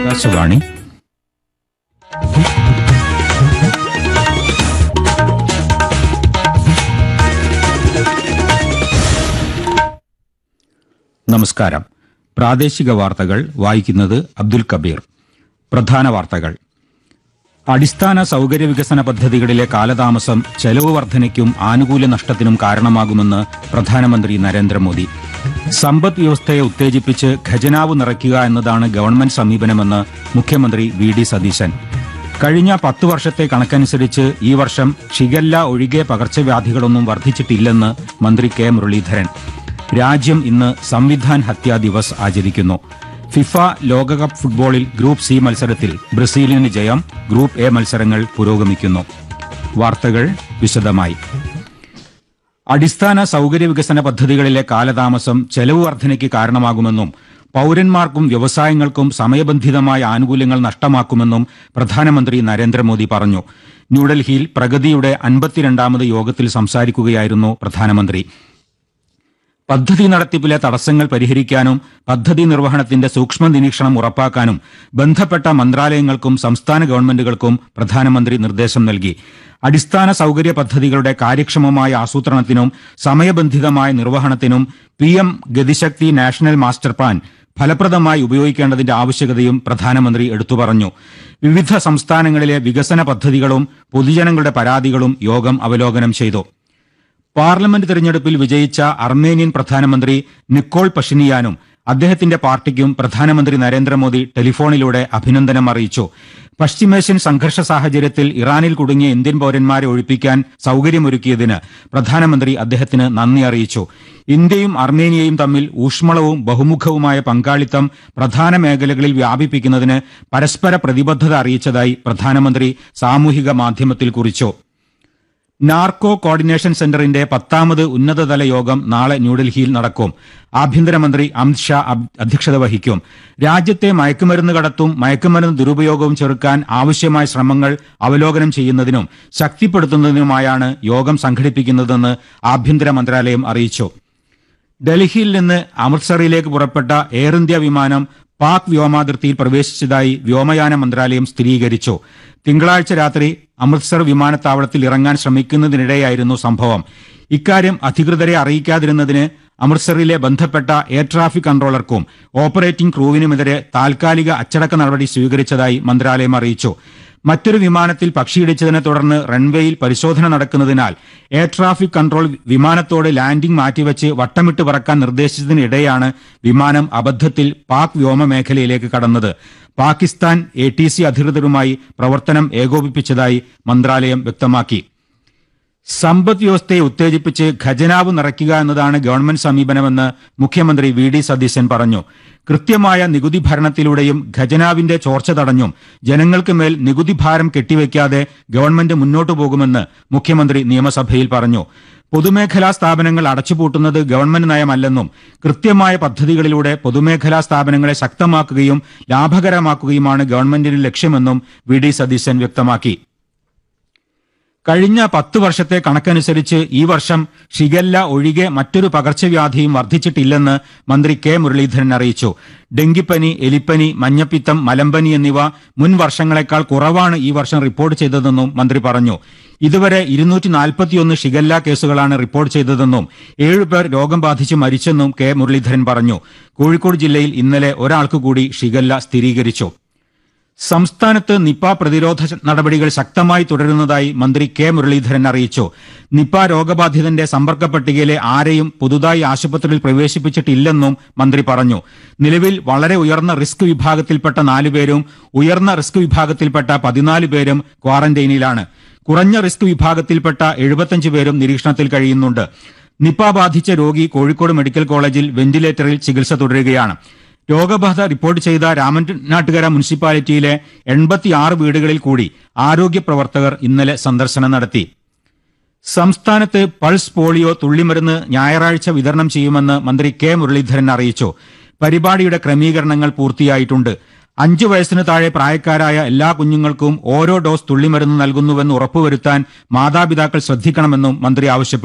ആകാശവാണി നമസ്കാരം പ്രാദേശിക വാർത്തകൾ വായിക്കുന്നത് അബ്ദുൽ കബീർ പ്രധാന വാർത്തകൾ അടിസ്ഥാന സൗകര്യ വികസന പദ്ധതികളിലെ കാലതാമസം ചെലവ് വർധനയ്ക്കും ആനുകൂല്യ നഷ്ടത്തിനും കാരണമാകുമെന്ന് പ്രധാനമന്ത്രി നരേന്ദ്രമോദി സമ്പദ് വ്യവസ്ഥയെ ഉത്തേജിപ്പിച്ച് ഖജനാവ് നിറയ്ക്കുക എന്നതാണ് ഗവൺമെന്റ് സമീപനമെന്ന് മുഖ്യമന്ത്രി വി ഡി സതീശൻ കഴിഞ്ഞ പത്ത് വർഷത്തെ കണക്കനുസരിച്ച് ഈ വർഷം ഷിഗല്ല ഒഴികെ പകർച്ചവ്യാധികളൊന്നും വർദ്ധിച്ചിട്ടില്ലെന്ന് മന്ത്രി കെ മുരളീധരൻ രാജ്യം ഇന്ന് സംവിധാൻ ഹത്യാ ദിവസ് ആചരിക്കുന്നു ഫിഫ ലോകകപ്പ് ഫുട്ബോളിൽ ഗ്രൂപ്പ് സി മത്സരത്തിൽ ബ്രസീലിന് ജയം ഗ്രൂപ്പ് എ മത്സരങ്ങൾ പുരോഗമിക്കുന്നു വാർത്തകൾ വിശദമായി അടിസ്ഥാന സൗകര്യ വികസന പദ്ധതികളിലെ കാലതാമസം ചെലവ് വർധനയ്ക്ക് കാരണമാകുമെന്നും പൌരന്മാർക്കും വ്യവസായങ്ങൾക്കും സമയബന്ധിതമായ ആനുകൂല്യങ്ങൾ നഷ്ടമാക്കുമെന്നും പ്രധാനമന്ത്രി നരേന്ദ്രമോദി പറഞ്ഞു ന്യൂഡൽഹിയിൽ പ്രഗതിയുടെ അൻപത്തിരണ്ടാമത് യോഗത്തിൽ സംസാരിക്കുകയായിരുന്നു പ്രധാനമന്ത്രി പദ്ധതി നടത്തിപ്പിലെ തടസ്സങ്ങൾ പരിഹരിക്കാനും പദ്ധതി നിർവഹണത്തിന്റെ സൂക്ഷ്മ നിരീക്ഷണം ഉറപ്പാക്കാനും ബന്ധപ്പെട്ട മന്ത്രാലയങ്ങൾക്കും സംസ്ഥാന ഗവൺമെന്റുകൾക്കും പ്രധാനമന്ത്രി നിർദ്ദേശം നൽകി അടിസ്ഥാന സൗകര്യ പദ്ധതികളുടെ കാര്യക്ഷമമായ ആസൂത്രണത്തിനും സമയബന്ധിതമായ നിർവഹണത്തിനും P M Gatishakti national master plan ഫലപ്രദമായി ഉപയോഗിക്കേണ്ടതിന്റെ ആവശ്യകതയും പ്രധാനമന്ത്രി എടുത്തുപറഞ്ഞു വിവിധ സംസ്ഥാനങ്ങളിലെ വികസന പദ്ധതികളും പൊതുജനങ്ങളുടെ പരാതികളും യോഗം അവലോകനം ചെയ്തു പാർലമെന്റ് തെരഞ്ഞെടുപ്പിൽ വിജയിച്ച അർമേനിയൻ പ്രധാനമന്ത്രി നിക്കോൾ പഷിനിയാനും അദ്ദേഹത്തിന്റെ പാർട്ടിക്കും പ്രധാനമന്ത്രി നരേന്ദ്രമോദി ടെലിഫോണിലൂടെ അഭിനന്ദനം അറിയിച്ചു പശ്ചിമേഷ്യൻ സംഘർഷ സാഹചര്യത്തിൽ ഇറാനിൽ കുടുങ്ങിയ ഇന്ത്യൻ പൌരന്മാരെ ഒഴിപ്പിക്കാൻ സൌകര്യമൊരുക്കിയതിന് പ്രധാനമന്ത്രി അദ്ദേഹത്തിന് നന്ദി അറിയിച്ചു ഇന്ത്യയും അർമേനിയയും തമ്മിൽ ഊഷ്മളവും ബഹുമുഖവുമായ പങ്കാളിത്തം പ്രധാന മേഖലകളിൽ വ്യാപിപ്പിക്കുന്നതിന് പരസ്പര പ്രതിബദ്ധത അറിയിച്ചതായി പ്രധാനമന്ത്രി സാമൂഹിക മാധ്യമത്തിൽ കുറിച്ചു നാർക്കോ കോർഡിനേഷൻ സെന്ററിന്റെ പത്താമത് ഉന്നതതല യോഗം നാളെ ന്യൂഡൽഹിയിൽ നടക്കും ആഭ്യന്തരമന്ത്രി അമിത് ഷാ അബ്- അധ്യക്ഷത വഹിക്കും രാജ്യത്തെ മയക്കുമരുന്ന് കടത്തും മയക്കുമരുന്ന് ദുരുപയോഗവും ചെറുക്കാൻ ആവശ്യമായ ശ്രമങ്ങൾ അവലോകനം ചെയ്യുന്നതിനും ശക്തിപ്പെടുത്തുന്നതിനുമായാണ് യോഗം സംഘടിപ്പിക്കുന്നതെന്ന് ആഭ്യന്തര മന്ത്രാലയം അറിയിച്ചു ഡൽഹിയിൽ നിന്ന് അമൃത്സറിലേക്ക് പുറപ്പെട്ട എയർ ഇന്ത്യ വിമാനം പാക് വ്യോമാതിർത്തിയിൽ പ്രവേശിച്ചതായി വ്യോമയാന മന്ത്രാലയം സ്ഥിരീകരിച്ചു തിങ്കളാഴ്ച രാത്രി അമൃത്സർ വിമാനത്താവളത്തിൽ ഇറങ്ങാൻ ശ്രമിക്കുന്നതിനിടെയായിരുന്നു സംഭവം ഇക്കാര്യം അധികൃതരെ അറിയിക്കാതിരുന്നതിന് അമൃത്സറിലെ ബന്ധപ്പെട്ട എയർ ട്രാഫിക് കൺട്രോളർക്കും ഓപ്പറേറ്റിംഗ് ക്രൂവിനുമെതിരെ താൽക്കാലിക അച്ചടക്ക നടപടി സ്വീകരിച്ചതായി മന്ത്രാലയം അറിയിച്ചു മറ്റൊരു വിമാനത്തിൽ പക്ഷിയിടിച്ചതിനെ തുടർന്ന് റൺവേയിൽ പരിശോധന നടക്കുന്നതിനാൽ എയർ ട്രാഫിക് കൺട്രോൾ വിമാനത്തോട് ലാൻഡിംഗ് മാറ്റിവെച്ച് വട്ടമിട്ട് പറക്കാൻ നിർദ്ദേശിച്ചതിനിടെയാണ് വിമാനം അബദ്ധത്തിൽ പാക് വ്യോമ മേഖലയിലേക്ക് കടന്നത് പാകിസ്ഥാൻ എ ടി സി അധികൃതരുമായി പ്രവർത്തനം ഏകോപിപ്പിച്ചതായി മന്ത്രാലയം വ്യക്തമാക്കി സമ്പദ് വ്യവസ്ഥയെ ഉത്തേജിപ്പിച്ച് ഖജനാവ് നിറയ്ക്കുക എന്നതാണ് ഗവൺമെന്റ് സമീപനമെന്ന് മുഖ്യമന്ത്രി വി ഡി സതീശൻ പറഞ്ഞു കൃത്യമായ നികുതി ഭരണത്തിലൂടെയും ഖജനാവിന്റെ ചോർച്ച തടഞ്ഞും ജനങ്ങൾക്ക് മേൽ നികുതി ഭാരം കെട്ടിവെക്കാതെ ഗവൺമെന്റ് മുന്നോട്ടു പോകുമെന്ന് മുഖ്യമന്ത്രി നിയമസഭയിൽ പറഞ്ഞു പൊതുമേഖലാ സ്ഥാപനങ്ങൾ അടച്ചുപൂട്ടുന്നത് ഗവൺമെന്റ് നയമല്ലെന്നും കൃത്യമായ പദ്ധതികളിലൂടെ പൊതുമേഖലാ സ്ഥാപനങ്ങളെ ശക്തമാക്കുകയും ലാഭകരമാക്കുകയുമാണ് ഗവൺമെന്റിന്റെ ലക്ഷ്യമെന്നും വി ഡി സതീശൻ വ്യക്തമാക്കി കഴിഞ്ഞ പത്ത് വർഷത്തെ കണക്കനുസരിച്ച് ഈ വർഷം ഷിഗല്ല ഒഴികെ മറ്റൊരു പകർച്ചവ്യാധിയും വർദ്ധിച്ചിട്ടില്ലെന്ന് മന്ത്രി കെ മുരളീധരൻ അറിയിച്ചു ഡെങ്കിപ്പനി എലിപ്പനി മഞ്ഞപ്പിത്തം മലമ്പനി എന്നിവ മുൻ വർഷങ്ങളെക്കാൾ കുറവാണ് ഈ വർഷം റിപ്പോർട്ട് ചെയ്തതെന്നും മന്ത്രി പറഞ്ഞു ഇതുവരെ ഇരുന്നൂറ്റി നാൽപ്പത്തിയൊന്ന് ഷിഗല്ല കേസുകളാണ് റിപ്പോർട്ട് ചെയ്തതെന്നും ഏഴുപേർ രോഗം ബാധിച്ച് മരിച്ചെന്നും കെ മുരളീധരൻ പറഞ്ഞു കോഴിക്കോട് ജില്ലയിൽ ഇന്നലെ ഒരാൾക്ക് കൂടി ഷിഗല്ല സ്ഥിരീകരിച്ചു സംസ്ഥാനത്ത് നിപ പ്രതിരോധ നടപടികൾ ശക്തമായി തുടരുന്നതായി മന്ത്രി കെ മുരളീധരൻ അറിയിച്ചു നിപ രോഗബാധിതന്റെ സമ്പർക്ക പട്ടികയിലെ ആരെയും പുതുതായി ആശുപത്രിയിൽ പ്രവേശിപ്പിച്ചിട്ടില്ലെന്നും മന്ത്രി പറഞ്ഞു നിലവിൽ വളരെ ഉയർന്ന റിസ്ക് വിഭാഗത്തിൽപ്പെട്ട നാലുപേരും ഉയർന്ന റിസ്ക് വിഭാഗത്തിൽപ്പെട്ട പതിനാല് പേരും ക്വാറന്റൈനിലാണ് കുറഞ്ഞ റിസ്ക് വിഭാഗത്തിൽപ്പെട്ട എഴുപത്തഞ്ച് പേരും നിരീക്ഷണത്തിൽ കഴിയുന്നുണ്ട് നിപ ബാധിച്ച രോഗി കോഴിക്കോട് മെഡിക്കൽ കോളേജിൽ വെന്റിലേറ്ററിൽ ചികിത്സ തുടരുകയാണ് രോഗബാധ റിപ്പോർട്ട് ചെയ്ത രാമനാട്ടുകര മുനിസിപ്പാലിറ്റിയിലെ എൺപത്തിയാറ് വീടുകളിൽ കൂടി ആരോഗ്യ പ്രവർത്തകർ ഇന്നലെ സന്ദർശനം നടത്തി സംസ്ഥാനത്ത് പൾസ് പോളിയോ തുള്ളിമരുന്ന് ഞായറാഴ്ച വിതരണം ചെയ്യുമെന്ന് മന്ത്രി കെ മുരളീധരൻ അറിയിച്ചു പരിപാടിയുടെ ക്രമീകരണങ്ങൾ പൂർത്തിയായിട്ടുണ്ട് അഞ്ചു വയസ്സിന് താഴെ പ്രായക്കാരായ എല്ലാ കുഞ്ഞുങ്ങൾക്കും ഓരോ ഡോസ് തുള്ളിമരുന്ന് നൽകുന്നുവെന്ന് ഉറപ്പുവരുത്താൻ മാതാപിതാക്കൾ ശ്രദ്ധിക്കണമെന്നും മന്ത്രി ആവശ്യപ്പെട്ടു